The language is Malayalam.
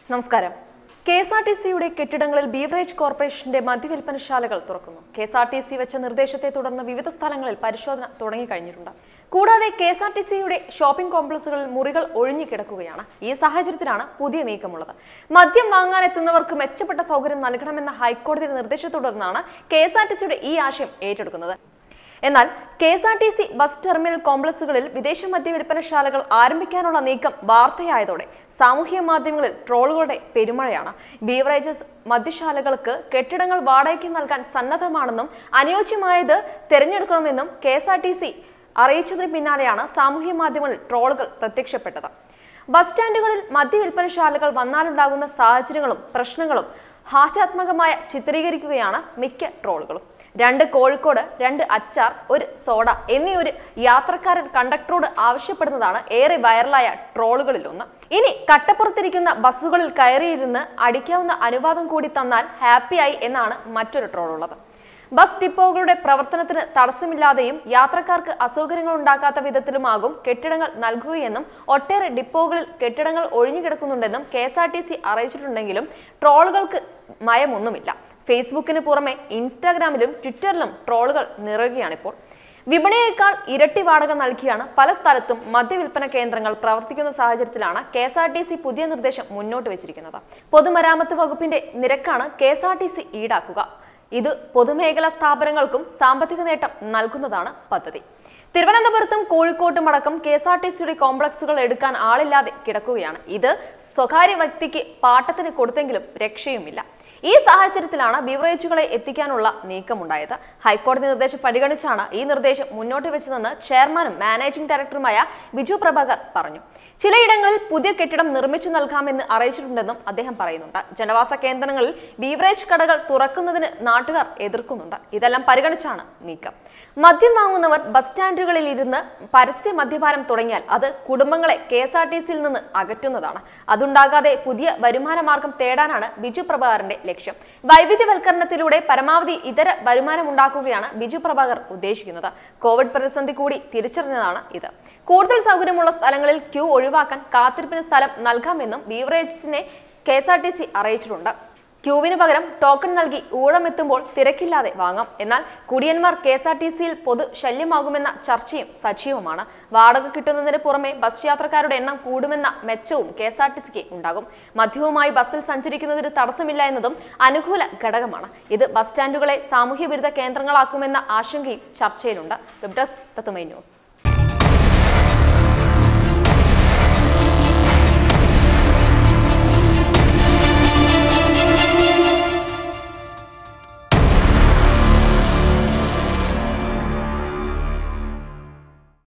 നമസ്കാരം കെ എസ് ആർ ടി സിയുടെ കെട്ടിടങ്ങളിൽ ബീവറേജ് കോർപ്പറേഷന്റെ മദ്യവിൽപ്പനശാലകൾ തുറക്കുന്നു K S R T C വെച്ച നിർദ്ദേശത്തെ തുടർന്ന് വിവിധ സ്ഥലങ്ങളിൽ പരിശോധന തുടങ്ങിക്കഴിഞ്ഞിട്ടുണ്ട് കൂടാതെ കെ എസ് ആർ ടി സിയുടെ ഷോപ്പിംഗ് കോംപ്ലക്സുകളിൽ മുറികൾ ഒഴിഞ്ഞു കിടക്കുകയാണ് ഈ സാഹചര്യത്തിലാണ് പുതിയ നീക്കമുള്ളത് മദ്യം വാങ്ങാനെത്തുന്നവർക്ക് മെച്ചപ്പെട്ട സൗകര്യം നൽകണമെന്ന ഹൈക്കോടതിയുടെ നിർദ്ദേശത്തെ തുടർന്നാണ് കെ എസ് ആർ ടി സിയുടെ ഈ ആശയം ഏറ്റെടുക്കുന്നത് എന്നാൽ K S R T C bus terminal കോംപ്ലക്സുകളിൽ വിദേശ മദ്യ വിൽപ്പനശാലകൾ ആരംഭിക്കാനുള്ള നീക്കം വാർത്തയായതോടെ സാമൂഹ്യ മാധ്യമങ്ങളിൽ ട്രോളുകളുടെ പെരുമഴയാണ് ബീവറേജസ് മദ്യശാലകൾക്ക് കെട്ടിടങ്ങൾ വാടകയ്ക്ക് നൽകാൻ സന്നദ്ധമാണെന്നും അനുയോജ്യമായത് തിരഞ്ഞെടുക്കണമെന്നും K S R T C അറിയിച്ചതിന് പിന്നാലെയാണ് സാമൂഹ്യ മാധ്യമങ്ങളിൽ ട്രോളുകൾ പ്രത്യക്ഷപ്പെട്ടത് ബസ് സ്റ്റാൻഡുകളിൽ മദ്യവിൽപ്പനശാലകൾ വന്നാലുണ്ടാകുന്ന സാഹചര്യങ്ങളും പ്രശ്നങ്ങളും ഹാസ്യാത്മകമായ ചിത്രീകരിക്കുകയാണ് മിക്ക ട്രോളുകളും രണ്ട് കോഴിക്കോട് രണ്ട് അച്ചാർ ഒരു സോഡ എന്നീ ഒരു യാത്രക്കാരൻ കണ്ടക്ടറോട് ആവശ്യപ്പെടുന്നതാണ് ഏറെ വൈറലായ ട്രോളുകളിൽ ഒന്ന് ഇനി കട്ടപ്പുറത്തിരിക്കുന്ന ബസ്സുകളിൽ കയറിയിരുന്ന് അടിക്കാവുന്ന അനുവാദം കൂടി തന്നാൽ ഹാപ്പിയായി എന്നാണ് മറ്റൊരു ട്രോൾ ഉള്ളത് ബസ് ഡിപ്പോകളുടെ പ്രവർത്തനത്തിന് തടസ്സമില്ലാതെയും യാത്രക്കാർക്ക് അസൗകര്യങ്ങൾ ഉണ്ടാക്കാത്ത വിധത്തിലുമാകും കെട്ടിടങ്ങൾ നൽകുകയെന്നും ഒട്ടേറെ ഡിപ്പോകളിൽ കെട്ടിടങ്ങൾ ഒഴിഞ്ഞുകിടക്കുന്നുണ്ടെന്നും K S R T C അറിയിച്ചിട്ടുണ്ടെങ്കിലും ട്രോളുകൾക്ക് മയമൊന്നുമില്ല ഫേസ്ബുക്കിന് പുറമെ ഇൻസ്റ്റാഗ്രാമിലും ട്വിറ്ററിലും ട്രോളുകൾ നിറയുകയാണിപ്പോൾ വിപണിയേക്കാൾ ഇരട്ടി വാടക നൽകിയാണ് പല സ്ഥലത്തും മദ്യവിൽപ്പന കേന്ദ്രങ്ങൾ പ്രവർത്തിക്കുന്ന സാഹചര്യത്തിലാണ് K S R T C പുതിയ നിർദ്ദേശം മുന്നോട്ട് വെച്ചിരിക്കുന്നത് പൊതുമരാമത്ത് വകുപ്പിന്റെ നിരക്കാണ് K S R T C ഈടാക്കുക ഇത് പൊതുമേഖലാ സ്ഥാപനങ്ങൾക്കും സാമ്പത്തിക നേട്ടം നൽകുന്നതാണ് പദ്ധതി തിരുവനന്തപുരത്തും കോഴിക്കോട്ടും അടക്കം കെ എസ് ആർ ടി സിയുടെ കോംപ്ലക്സുകൾ എടുക്കാൻ ആളില്ലാതെ കിടക്കുകയാണ് ഇത് സ്വകാര്യ വ്യക്തിക്ക് പാട്ടത്തിന് കൊടുത്തെങ്കിലും രക്ഷയുമില്ല ഈ സാഹചര്യത്തിലാണ് ബീവറേജുകളെ എത്തിക്കാനുള്ള നീക്കമുണ്ടായത് ഹൈക്കോടതി നിർദ്ദേശം പരിഗണിച്ചാണ് ഈ നിർദ്ദേശം മുന്നോട്ട് വെച്ചതെന്ന് ചെയർമാനും മാനേജിംഗ് ഡയറക്ടറുമായ ബിജു പ്രഭാകർ പറഞ്ഞു ചിലയിടങ്ങളിൽ പുതിയ കെട്ടിടം നിർമ്മിച്ചു നൽകാമെന്ന് അറിയിച്ചിട്ടുണ്ടെന്നും അദ്ദേഹം പറയുന്നുണ്ട് ജനവാസ കേന്ദ്രങ്ങളിൽ ബീവറേജ് കടകൾ തുറക്കുന്നതിന് നാട്ടുകാർ എതിർക്കുന്നുണ്ട് ഇതെല്ലാം പരിഗണിച്ചാണ് നീക്കം മദ്യം വാങ്ങുന്നവർ ബസ് സ്റ്റാൻഡുകളിൽ ഇരുന്ന് പരസ്യ മദ്യപാനം തുടങ്ങിയാൽ അത് കുടുംബങ്ങളെ കെ എസ് ആർ ടി സിയിൽ നിന്ന് അകറ്റുന്നതാണ് അതുണ്ടാകാതെ പുതിയ വരുമാന മാർഗം തേടാനാണ് ബിജു പ്രഭാകറിന്റെ ലക്ഷ്യം വൈവിധ്യവൽക്കരണത്തിലൂടെ പരമാവധി ഇതര വരുമാനം ഉണ്ടാക്കുകയാണ് ബിജു പ്രഭാകർ ഉദ്ദേശിക്കുന്നത് കോവിഡ് പ്രതിസന്ധി കൂടി തിരിച്ചറിഞ്ഞതാണ് ഇത് കൂടുതൽ സൗകര്യമുള്ള സ്ഥലങ്ങളിൽ ക്യൂ ഒഴിവാക്കാൻ കാത്തിരിപ്പിന് സ്ഥലം നൽകാമെന്നും ബീവറേജിനെ K S R T C അറിയിച്ചിട്ടുണ്ട് ക്യൂവിന് പകരം ടോക്കൺ നൽകി ഊഴമെത്തുമ്പോൾ തിരക്കില്ലാതെ വാങ്ങാം എന്നാൽ കുടിയന്മാർ കെ എസ് ആർ ടി സിയിൽ പൊതു ശല്യമാകുമെന്ന ചർച്ചയും സജീവമാണ് വാടക കിട്ടുന്നതിന് പുറമെ ബസ് യാത്രക്കാരുടെ എണ്ണം കൂടുമെന്ന മെച്ചവും കെ എസ് ആർ ടി സിക്ക് ഉണ്ടാകും മദ്യവുമായി ബസ്സിൽ സഞ്ചരിക്കുന്നതിന് തടസ്സമില്ല എന്നതും അനുകൂല ഘടകമാണ് ഇത് ബസ് സ്റ്റാൻഡുകളെ സാമൂഹ്യ വിരുദ്ധ കേന്ദ്രങ്ങളാക്കുമെന്ന ആശങ്കയും ചർച്ചയിലുണ്ട് വെബ് ഡെസ്ക് തത്തുമൈ ന്യൂസ്